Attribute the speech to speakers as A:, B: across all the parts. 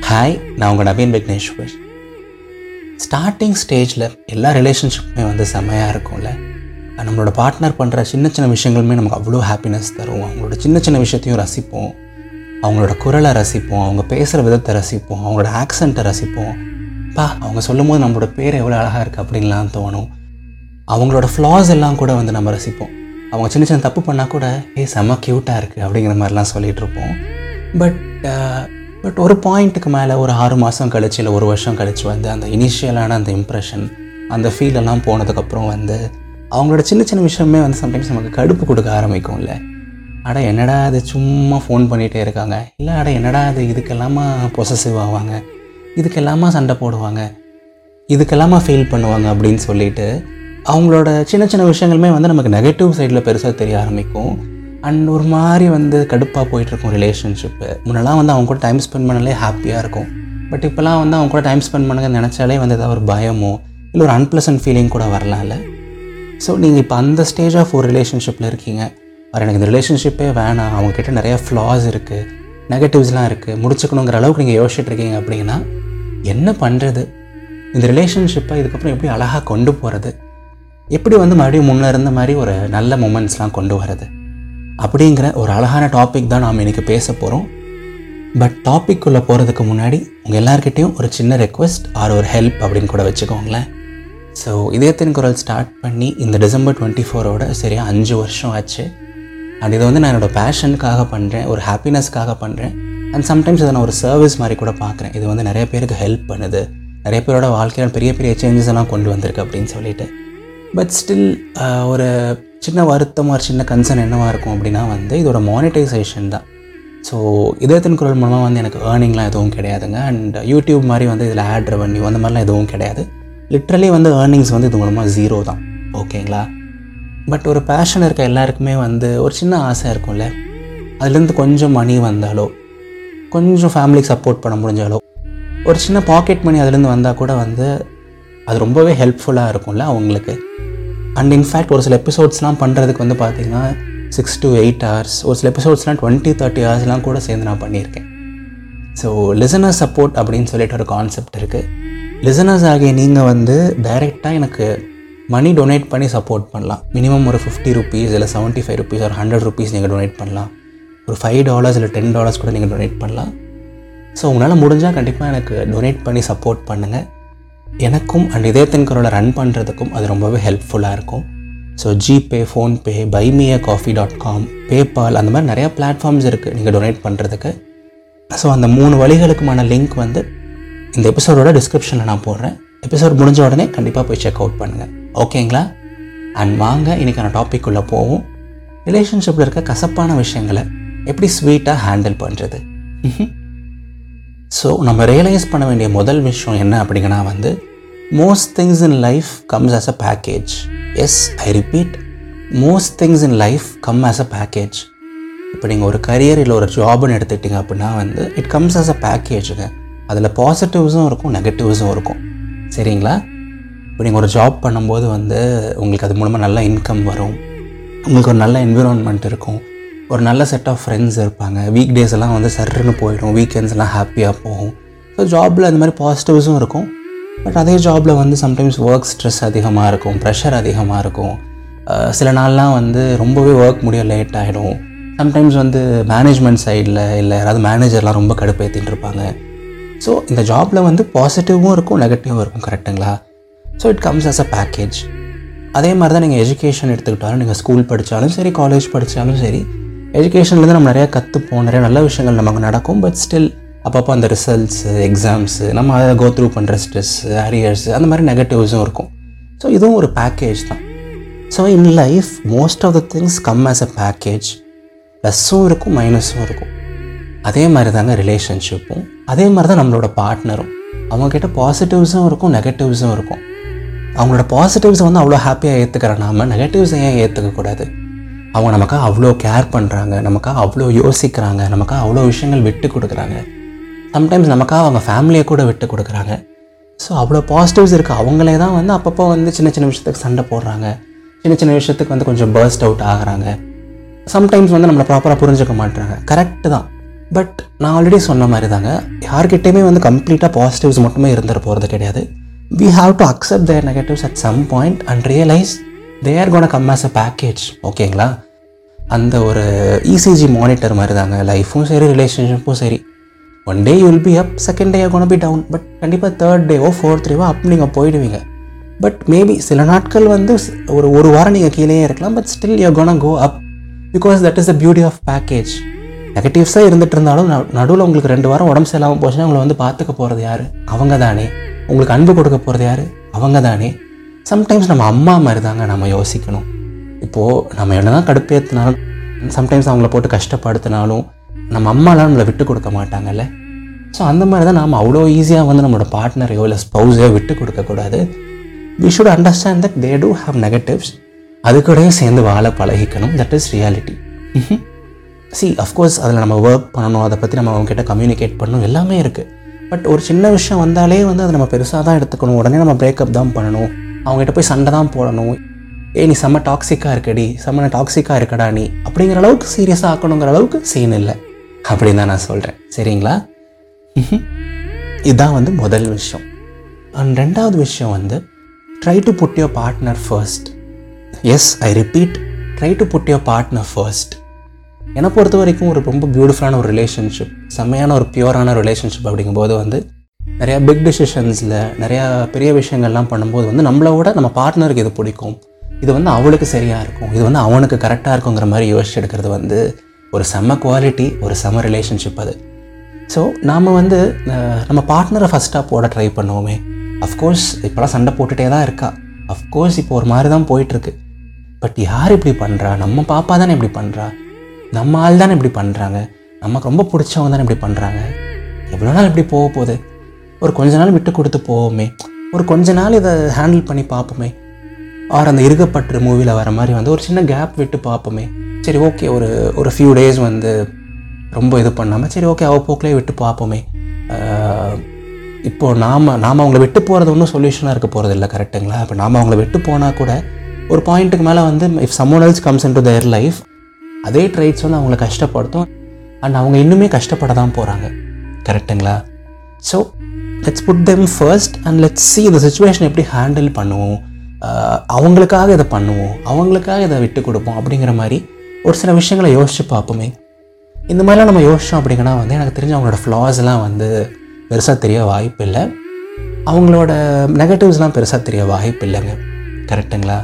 A: hi நான் உங்கள் Naveen Vigneshwar starting ஸ்டேஜில் எல்லா ரிலேஷன்ஷிப்புமே வந்து செம்மையாக இருக்கும்ல நம்மளோட பார்ட்னர் பண்ணுற சின்ன சின்ன விஷயங்களுமே நமக்கு அவ்வளோ ஹாப்பினஸ் தரும் அவங்களோட சின்ன சின்ன விஷயத்தையும் ரசிப்போம் அவங்களோட குரலை ரசிப்போம் அவங்க பேசுகிற விதத்தை ரசிப்போம் அவங்களோட ஆக்சண்ட்டை ரசிப்போம் பா அவங்க சொல்லும் போது நம்மளோட பேர் எவ்வளோ அழகாக இருக்குது அப்படின்லாம் தோணும் அவங்களோட ஃப்ளாஸ் எல்லாம் கூட வந்து நம்ம ரசிப்போம் அவங்க சின்ன சின்ன தப்பு பண்ணால் கூட ஏ செம்ம க்யூட்டாக இருக்குது அப்படிங்கிற மாதிரிலாம் சொல்லிகிட்டு இருப்போம் பட் பட் ஒரு பாயிண்ட்டுக்கு மேலே ஒரு ஆறு மாதம் கழிச்சு இல்லை ஒரு வருஷம் கழிச்சு வந்து அந்த இனிஷியலான அந்த இம்ப்ரெஷன் அந்த ஃபீல் எல்லாம் போனதுக்கப்புறம் வந்து அவங்களோட சின்ன சின்ன விஷயமே வந்து சம்டைம்ஸ் நமக்கு கடுப்பு கொடுக்க ஆரம்பிக்கும்ல அட என்னடா அது சும்மா ஃபோன் பண்ணிகிட்டே இருக்காங்க இல்லை அட என்னடா அது இதுக்கெல்லாமா பொசசிவ் ஆவாங்க இதுக்கெல்லாமா சண்டை போடுவாங்க இதுக்கெல்லாமா ஃபீல் பண்ணுவாங்க அப்படின்னு சொல்லிட்டு அவங்களோட சின்ன சின்ன விஷயங்களுமே வந்து நமக்கு நெகட்டிவ் சைடில் பெருசாக தெரிய ஆரம்பிக்கும் அண்ட் ஒரு மாதிரி வந்து கடுப்பாக போயிட்டுருக்கும் ரிலேஷன்ஷிப்பு முன்னெல்லாம் வந்து அவங்க கூட டைம் ஸ்பெண்ட் பண்ணாலே ஹாப்பியாக இருக்கும் பட் இப்போலாம் வந்து அவங்க கூட டைம் ஸ்பெண்ட் பண்ணுங்க நினச்சாலே வந்து ஏதாவது ஒரு பயமோ இல்லை ஒரு அன்பிளசன்ட் ஃபீலிங் கூட வரலாம்ல ஸோ நீங்கள் இப்போ அந்த ஸ்டேஜ் ஆஃப் ஒரு ரிலேஷன்ஷிப்பில் இருக்கீங்க அவர் எனக்கு இந்த ரிலேஷன்ஷிப்பே வேணாம் அவங்கக்கிட்ட நிறைய ஃப்ளாஸ் இருக்குது நெகட்டிவ்ஸ்லாம் இருக்குது முடிச்சுக்கணுங்கிற அளவுக்கு நீங்கள் யோசிச்சுட்டு இருக்கீங்க அப்படின்னா என்ன பண்ணுறது இந்த ரிலேஷன்ஷிப்பை இதுக்கப்புறம் எப்படி அழகாக கொண்டு போகிறது எப்படி வந்து மறுபடியும் முன்னே இருந்த மாதிரி ஒரு நல்ல மூமெண்ட்ஸ்லாம் கொண்டு வரது அப்படிங்கிற ஒரு அழகான டாபிக் தான் நாம் இன்றைக்கி பேச போகிறோம் பட் டாபிக்குள்ளே போகிறதுக்கு முன்னாடி உங்கள் எல்லாருக்கிட்டேயும் ஒரு சின்ன ரெக்வெஸ்ட் ஆர் ஒரு ஹெல்ப் அப்படின்னு கூட வச்சுக்கோங்களேன் ஸோ இதயத்தின் குரல் ஸ்டார்ட் பண்ணி இந்த டிசம்பர் டுவெண்ட்டி ஃபோரோட சரியாக அஞ்சு வருஷம் ஆச்சு அண்ட் இதை வந்து நான் என்னோடய பேஷனுக்காக பண்ணுறேன் ஒரு ஹாப்பினஸ்க்காக பண்ணுறேன் அண்ட் சம்டைம்ஸ் இதை நான் ஒரு சர்வீஸ் மாதிரி கூட பார்க்குறேன் இது வந்து நிறைய பேருக்கு ஹெல்ப் பண்ணுது நிறைய பேரோட வாழ்க்கையில் பெரிய பெரிய சேஞ்சஸ் எல்லாம் கொண்டு வந்திருக்கு அப்படின்னு சொல்லிட்டு பட் ஸ்டில் ஒரு சின்ன வருத்தம் ஒரு சின்ன கன்சர்ன் என்னவாக இருக்கும் அப்படின்னா வந்து இதோட மானிட்டைசேஷன் தான் ஸோ இதயத்தின் குரல் மூலமாக வந்து எனக்கு ஏர்னிங்லாம் எதுவும் கிடையாதுங்க அண்ட் யூடியூப் மாதிரி வந்து இதில் ஆட் ரெவன்யூ அந்த மாதிரிலாம் எதுவும் கிடையாது லிட்ரலி வந்து ஏர்னிங்ஸ் வந்து இது மூலமாக ஜீரோ தான் ஓகேங்களா பட் ஒரு பேஷன் இருக்க எல்லாருக்குமே வந்து ஒரு சின்ன ஆசை இருக்கும்ல அதுலேருந்து கொஞ்சம் மணி வந்தாலோ கொஞ்சம் ஃபேமிலிக்கு சப்போர்ட் பண்ண முடிஞ்சாலோ ஒரு சின்ன பாக்கெட் மணி அதுலேருந்து வந்தால் கூட வந்து அது ரொம்பவே ஹெல்ப்ஃபுல்லாக இருக்கும்ல அவங்களுக்கு அண்ட் இன்ஃபேக்ட் ஒரு சில எபிசோட்ஸ்லாம் பண்ணுறதுக்கு வந்து பார்த்திங்கன்னா சிக்ஸ் டு எயிட் ஹவர்ஸ் ஒரு சில எபிசோட்ஸ்லாம் டுவெண்ட்டி தேர்ட்டி ஹவர்ஸ்லாம் கூட சேர்ந்து நான் பண்ணியிருக்கேன் ஸோ லிசனர் சப்போர்ட் அப்படின்னு சொல்லிட்டு ஒரு கான்செப்ட் இருக்குது லிசனர்ஸ் ஆகிய நீங்கள் வந்து டைரெக்டாக எனக்கு மணி டொனேட் பண்ணி சப்போர்ட் பண்ணலாம் மினிமம் ஒரு ஃபிஃப்டி ருபீஸ் இல்லை செவன்ட்டி ஃபைவ் ருபீஸ் ஒரு ஹண்ட்ரட் ருபீஸ் நீங்கள் டொனேட் பண்ணலாம் ஒரு ஃபைவ் டாலர்ஸ் இல்லை டென் டாலர்ஸ் கூட நீங்கள் டொனேட் பண்ணலாம் ஸோ உங்களால் முடிஞ்சால் கண்டிப்பாக எனக்கு டொனேட் பண்ணி சப்போர்ட் பண்ணுங்கள் எனக்கும் அண்ட் இதயத்தின் குரலை ரன் பண்ணுறதுக்கும் அது ரொம்பவே ஹெல்ப்ஃபுல்லாக இருக்கும் so GPay PhonePe buy me a coffee dot com PayPal அந்த மாதிரி நிறையா பிளாட்ஃபார்ம்ஸ் இருக்குது நீங்கள் டொனேட் பண்ணுறதுக்கு ஸோ அந்த மூணு வழிகளுக்குமான லிங்க் வந்து இந்த எபிசோடோட டிஸ்கிரிப்ஷனில் நான் போடுறேன் எபிசோட் முடிஞ்ச உடனே கண்டிப்பாக போய் செக் அவுட் பண்ணுங்கள் ஓகேங்களா அண்ட் வாங்க இன்றைக்கான டாபிக் உள்ள போவோம் ரிலேஷன்ஷிப்பில் இருக்க கசப்பான விஷயங்களை எப்படி ஸ்வீட்டாக ஹேண்டில் பண்ணுறது ஸோ நம்ம ரியலைஸ் பண்ண வேண்டிய முதல் விஷயம் என்ன அப்படிங்கன்னா வந்து most things in life comes as a package as I repeat most things in life come as a package இப்போ நீங்கள் ஒரு கரியர் இல்லை ஒரு ஜாப்னு எடுத்துக்கிட்டீங்க அப்படின்னா வந்து இட் கம்ஸ் ஆஸ் அ பேக்கேஜுங்க அதில் பாசிட்டிவ்ஸும் இருக்கும் நெகட்டிவ்ஸும் இருக்கும் சரிங்களா இப்போ நீங்கள் ஒரு ஜாப் பண்ணும்போது வந்து உங்களுக்கு அது மூலமாக நல்ல இன்கம் வரும் உங்களுக்கு ஒரு நல்ல என்விரான்மெண்ட் இருக்கும் ஒரு நல்ல செட் ஆஃப் ஃப்ரெண்ட்ஸ் இருப்பாங்க வீக் டேஸ் எல்லாம் வந்து சர்ன்னு போயிடும் வீக்கெண்ட்ஸ் எல்லாம் ஹாப்பியாக போகும் ஸோ ஜாபில் அந்த மாதிரி பாசிட்டிவ்ஸும் இருக்கும் பட் அதே ஜாபில் வந்து சம்டைம்ஸ் ஒர்க் ஸ்ட்ரெஸ் அதிகமாக இருக்கும் ப்ரெஷர் அதிகமாக இருக்கும் சில நாள்லாம் வந்து ரொம்பவே ஒர்க் முடிய லேட் ஆகிடும் சம்டைம்ஸ் வந்து மேனேஜ்மெண்ட் சைடில் இல்லை யாராவது மேனேஜர்லாம் ரொம்ப கடுப்பேற்றின்னு இருப்பாங்க ஸோ இந்த ஜாபில் வந்து பாசிட்டிவும் இருக்கும் நெகட்டிவும் இருக்கும் கரெக்டுங்களா so it comes as a package அதே மாதிரி தான் நீங்கள் எஜுகேஷன் எடுத்துக்கிட்டாலும் நீங்கள் ஸ்கூல் படித்தாலும் சரி காலேஜ் படித்தாலும் சரி எஜுகேஷன்லேருந்து நம்ம நிறையா கற்றுப்போம் நிறைய நல்ல விஷயங்கள் நமக்கு நடக்கும் பட் ஸ்டில் அப்பப்போ அந்த ரிசல்ட்ஸு எக்ஸாம்ஸு நம்ம அதை கோ த்ரூ பண்ணுற ஸ்ட்ரெஸ்ஸு அரியர்ஸு அந்த மாதிரி நெகட்டிவ்ஸும் இருக்கும் ஸோ இதுவும் ஒரு பேக்கேஜ் தான் so in life most of the things come as a package ப்ளஸ்ஸும் இருக்கும் மைனஸும் இருக்கும் அதே மாதிரி தாங்க ரிலேஷன்ஷிப்பும் அதே மாதிரி தான் நம்மளோட பார்ட்னரும் அவங்கக்கிட்ட பாசிட்டிவ்ஸும் இருக்கும் நெகட்டிவ்ஸும் இருக்கும் அவங்களோட பாசிட்டிவ்ஸை வந்து அவ்வளோ ஹாப்பியாக ஏற்றுக்கிற நாம நெகட்டிவ்ஸை ஏன் ஏற்றுக்கக்கூடாது அவங்க நமக்காக அவ்வளோ கேர் பண்ணுறாங்க நமக்காக அவ்வளோ யோசிக்கிறாங்க நமக்காக அவ்வளோ விஷயங்கள் விட்டு கொடுக்குறாங்க சம்டைம்ஸ் நமக்காக அவங்க ஃபேமிலியை கூட விட்டு கொடுக்குறாங்க ஸோ அவ்வளோ பாசிட்டிவ்ஸ் இருக்குது அவங்களே தான் வந்து அப்பப்போ வந்து சின்ன சின்ன விஷயத்துக்கு சண்டை போடுறாங்க சின்ன சின்ன விஷயத்துக்கு வந்து கொஞ்சம் பர்ஸ்ட் அவுட் ஆகுறாங்க சம்டைம்ஸ் வந்து நம்மளை ப்ராப்பராக புரிஞ்சுக்க மாட்டுறாங்க கரெக்டு தான் பட் நான் ஆல்ரெடி சொன்ன மாதிரி தாங்க யார்கிட்டையுமே வந்து கம்ப்ளீட்டாக பாசிட்டிவ்ஸ் மட்டுமே இருந்துட போகிறது கிடையாது we have to accept their negatives at some point and realise they're gonna come as a package ஓகேங்களா அந்த ஒரு இசிஜி மானிட்டர் மாதிரி தாங்க லைஃப்பும் சரி ரிலேஷன்ஷிப்பும் சரி one day will be up second day gonna be down but கண்டிப்பாக தேர்ட் டேவோ ஃபோர்த் டேவோ அப் நீங்கள் போயிடுவீங்க பட் மேபி சில நாட்கள் வந்து ஸ்- ஒரு ஒரு வாரம் நீங்கள் கீழே இருக்கலாம் but still you gonna go up because that is the beauty of package நெகட்டிவ்ஸாக இருந்துட்டு இருந்தாலும் நடுவில் உங்களுக்கு ரெண்டு வாரம் உடம்பு சரியில்லாமல் போச்சுன்னா உங்களை வந்து பார்த்துக்க போகிறது யார் அவங்க தானே உங்களுக்கு அன்பு கொடுக்க போகிறது யார் அவங்க தானே சம்டைம்ஸ் நம்ம அம்மா மாதிரி தாங்க நம்ம யோசிக்கணும் இப்போது நம்ம என்ன தான் கடுப்பேற்றினாலும் சம்டைம்ஸ் அவங்கள போட்டு கஷ்டப்படுத்தினாலும் நம்ம அம்மாலாம் நம்மளை விட்டு கொடுக்க மாட்டாங்கல்ல ஸோ அந்த மாதிரி தான் நாம் அவ்வளோ ஈஸியாக வந்து நம்மளோட பார்ட்னரையோ இல்லை ஸ்பௌஸையோ விட்டு கொடுக்கக்கூடாது we should understand that they do have negatives அது கூடயும் சேர்ந்து வாழ பழகிக்கணும் that is reality see of course அதில் நம்ம ஒர்க் பண்ணணும் அதை பற்றி நம்ம அவங்ககிட்ட கம்யூனிகேட் பண்ணணும் எல்லாமே இருக்குது பட் ஒரு சின்ன விஷயம் வந்தாலே வந்து அதை நம்ம பெருசாக தான் எடுத்துக்கணும் உடனே நம்ம பிரேக்கப் தான் பண்ணணும் அவங்ககிட்ட போய் சண்டை தான் போடணும் ஏ நீ செம்ம டாக்ஸிக்காக இருக்கடி செம்ம டாக்ஸிக்காக இருக்கடா நீ அப்படிங்கிற அளவுக்கு சீரியஸாக ஆக்கணுங்கிற அளவுக்கு சீன் இல்லை அப்படின்னு தான் நான் சொல்கிறேன் சரிங்களா இதுதான் வந்து முதல் விஷயம் அண்ட் ரெண்டாவது விஷயம் வந்து try to put your partner first as I repeat try to put your partner first என்னை பொறுத்த வரைக்கும் ஒரு ரொம்ப பியூட்டிஃபுல்லான ஒரு ரிலேஷன்ஷிப் செம்மையான ஒரு பியூரான ரிலேஷன்ஷிப் அப்படிங்கும்போது வந்து நிறையா பிக் டிசிஷன்ஸில் நிறையா பெரிய விஷயங்கள்லாம் பண்ணும்போது வந்து நம்மளை விட நம்ம பார்ட்னருக்கு இது பிடிக்கும் இது வந்து அவளுக்கு சரியாக இருக்கும் இது வந்து அவனுக்கு கரெக்டாக இருக்குங்கிற மாதிரி யோசிச்சு எடுக்கிறது வந்து ஒரு செம்ம குவாலிட்டி ஒரு செம்ம ரிலேஷன்ஷிப் அது ஸோ நாம் வந்து அஹ், நம்ம பார்ட்னரை ஃபஸ்ட்டாக போட ட்ரை பண்ணுவோமே அஃப்கோர்ஸ் இப்போலாம் சண்டை போட்டுகிட்டே தான் இருக்கா அஃப்கோர்ஸ் இப்போ ஒரு மாதிரி தான் போயிட்டுருக்கு பட் யார் இப்படி பண்ணுறா நம்ம பாப்பா தானே இப்படி பண்ணுறா நம்ம ஆள் தானே இப்படி பண்ணுறாங்க நமக்கு ரொம்ப பிடிச்சவங்க தானே இப்படி பண்ணுறாங்க எவ்வளோ நாள் இப்படி போக போகுது ஒரு கொஞ்ச நாள் விட்டு கொடுத்து போவோமே ஒரு கொஞ்ச நாள் இதை ஹேண்டில் பண்ணி பார்ப்போமே ஆர் அந்த இருகப்பற்று மூவியில் வர மாதிரி வந்து ஒரு சின்ன கேப் விட்டு பார்ப்போமே சரி ஓகே ஒரு ஒரு ஃபியூ டேஸ் வந்து ரொம்ப இது பண்ணாமல் சரி ஓகே அவள் போக்கிலே விட்டு பார்ப்போமே ஆஹ், இப்போ நாம் நாம் அவங்கள விட்டு போகிறது ஒன்றும் சொல்யூஷனாக இருக்க போகிறது இல்லை கரெக்டுங்களா இப்போ நாம் அவங்கள விட்டு போனால் கூட ஒரு பாயிண்ட்டுக்கு மேலே வந்து if someone else comes in to their life அதே ட்ரைட்ஸ் வந்து அவங்கள கஷ்டப்படுத்தும் அண்ட் அவங்க இன்னுமே கஷ்டப்பட தான் போகிறாங்க கரெக்டுங்களா so let's put them first and let's see இந்த சுச்சுவேஷன் எப்படி ஹேண்டில் பண்ணுவோம் ஆஹ் அவங்களுக்காக இதை பண்ணுவோம் அவங்களுக்காக இதை விட்டு கொடுப்போம் அப்படிங்கிற மாதிரி ஒரு சில விஷயங்களை யோசிச்சு பார்ப்போமே இந்த மாதிரிலாம் நம்ம யோசிச்சோம் அப்படிங்கன்னா வந்து எனக்கு தெரிஞ்ச அவங்களோட ஃப்ளாஸ்லாம் வந்து பெருசாக தெரிய வாய்ப்பு இல்லை அவங்களோட நெகட்டிவ்ஸ்லாம் பெருசாக தெரிய வாய்ப்பு இல்லைங்க கரெக்டுங்களா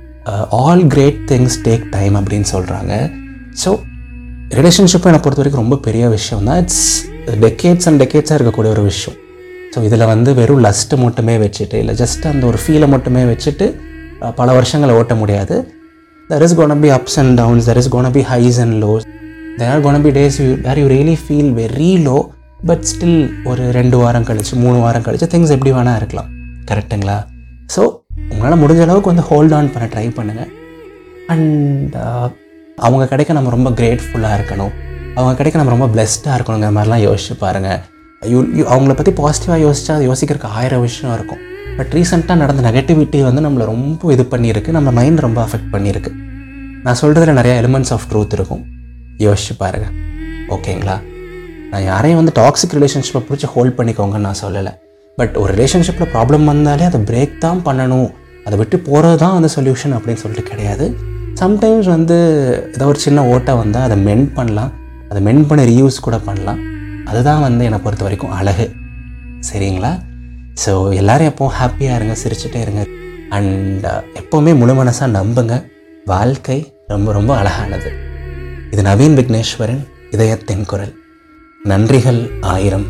A: all great things take time அப்படின்னு சொல்கிறாங்க ஸோ ரிலேஷன்ஷிப்பை என்னை பொறுத்த வரைக்கும் ரொம்ப பெரிய விஷயம் தான் இட்ஸ் டெக்கேட்ஸ் அண்ட் டெக்கேட்ஸாக இருக்கக்கூடிய ஒரு விஷயம் ஸோ இதில் வந்து வெறும் லஸ்ட்டு மட்டுமே வச்சுட்டு இல்லை ஜஸ்ட் அந்த ஒரு ஃபீலை மட்டுமே வச்சுட்டு அஹ், பல வருஷங்களை ஓட்ட முடியாது there is gonna be ups and downs there is gonna be highs and lows there are gonna be days you where you really feel very low but still ஒரு ரெண்டு வாரம் கழிச்சு மூணு வாரம் கழிச்சு திங்ஸ் எப்படி வேணால் இருக்கலாம் கரெக்டுங்களா ஸோ உங்களால் முடிஞ்ச அளவுக்கு வந்து ஹோல்ட் ஆன் பண்ண ட்ரை பண்ணுங்கள் அண்ட் அவங்க கிடைக்க நம்ம ரொம்ப கிரேட்ஃபுல்லாக இருக்கணும் அவங்க கிடைக்க நம்ம ரொம்ப பிளெஸ்டாக இருக்கணுங்கிற மாதிரிலாம் யோசிச்சு பாருங்கள் யூ யூ அவங்கள பற்றி பாசிட்டிவாக யோசிச்சா அது யோசிக்கிறதுக்கு ஆயிரம் விஷயம் இருக்கும் பட் ரீசெண்டாக நடந்த நெகட்டிவிட்டி வந்து நம்மளை ரொம்ப இது பண்ணியிருக்கு நம்ம மைண்ட் ரொம்ப அஃபெக்ட் பண்ணியிருக்கு நான் சொல்கிறதுல நிறைய எலிமெண்ட்ஸ் ஆஃப் ட்ரூத் இருக்கும் யோசிச்சு பாருங்கள் ஓகேங்களா நான் யாரையும் வந்து டாக்ஸிக் ரிலேஷன்ஷிப்பை பிடிச்சி ஹோல்ட் பண்ணிக்கோங்கன்னு நான் சொல்லலை பட் ஒரு ரிலேஷன்ஷிப்பில் ப்ராப்ளம் வந்தாலே அதை பிரேக் தான் பண்ணணும் அதை விட்டு போகிறது தான் வந்து சொல்யூஷன் அப்படின்னு சொல்லிட்டு கிடையாது சம்டைம்ஸ் வந்து ஏதோ ஒரு சின்ன ஓட்டை வந்தால் அதை மெண்ட் பண்ணலாம் அதை மெண்ட் பண்ணி ரீயூஸ் கூட பண்ணலாம் அதுதான் வந்து என்னை பொறுத்த வரைக்கும் அழகு சரிங்களா ஸோ எல்லாரும் எப்போவும் ஹாப்பியாக இருங்க சிரிச்சுட்டே இருங்க அண்ட் எப்போவுமே முழு மனசாக நம்புங்க வாழ்க்கை ரொம்ப ரொம்ப அழகானது இது நவீன் விக்னேஸ்வரன் இதயத்தின் குரல் நன்றிகள் ஆயிரம்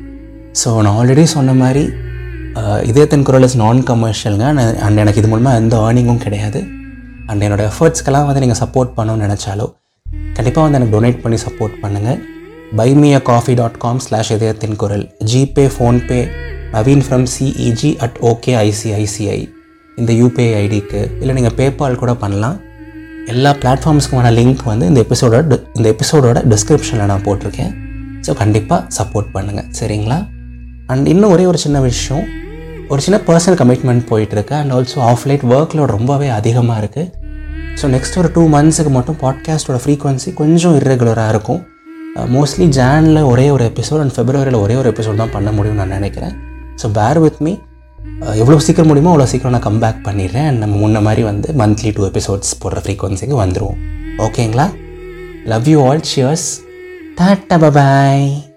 A: ஸோ நான் ஆல்ரெடி சொன்ன மாதிரி அஹ், இதயத்தின் குரல் இஸ் நான் கமர்ஷியலுங்க அண்ட் எனக்கு இது மூலமாக எந்த ஏர்னிங்கும் கிடையாது அண்ட் என்னோடய எஃபர்ட்ஸ்க்கெல்லாம் வந்து நீங்கள் சப்போர்ட் பண்ணணும்னு நினச்சாலோ கண்டிப்பாக வந்து எனக்கு டொனேட் பண்ணி சப்போர்ட் பண்ணுங்கள் buy me a coffee dot com slash இதயத்தின் குரல் GPay PhonePe Naveen from CEG at okay ICICI இந்த யூபிஐ ஐடிக்கு இல்லை நீங்கள் பேபால் கூட பண்ணலாம் எல்லா பிளாட்ஃபார்ம்ஸ்க்குமான லிங்க் வந்து இந்த எபிசோடோட இந்த எபிசோடோட டிஸ்கிரிப்ஷனில் நான் போட்டிருக்கேன் ஸோ கண்டிப்பாக சப்போர்ட் பண்ணுங்கள் சரிங்களா அண்ட் இன்னும் ஒரே ஒரு சின்ன விஷயம் ஒரு சின்ன பர்சனல் கமிட்மெண்ட் போயிட்டுருக்கு and also of late work load ரொம்பவே அதிகமாக இருக்குது ஸோ நெக்ஸ்ட் ஒரு டூ மந்த்ஸுக்கு மட்டும் பாட்காஸ்ட்டோட ஃப்ரீக்வன்சி கொஞ்சம் இர்ரெகுலராக இருக்கும் மோஸ்ட்லி ஜானில் ஒரே ஒரு எபிசோட் அண்ட் ஃபெப்ரவரியில் ஒரே ஒரு எபிசோட் தான் பண்ண முடியும்னு நான் நினைக்கிறேன் ஸோ பேர் வித் மீ எவ்வளோ சீக்கிரம் முடியுமோ அவ்வளோ சீக்கிரம் நான் கம் பேக் பண்ணிடுறேன் and நம்ம முன்ன மாதிரி வந்து மந்த்லி டூ எபிசோட்ஸ் போடுற ஃப்ரீக்வன்சிக்கு வந்துடுவோம் ஓகேங்களா love you all cheers tata bye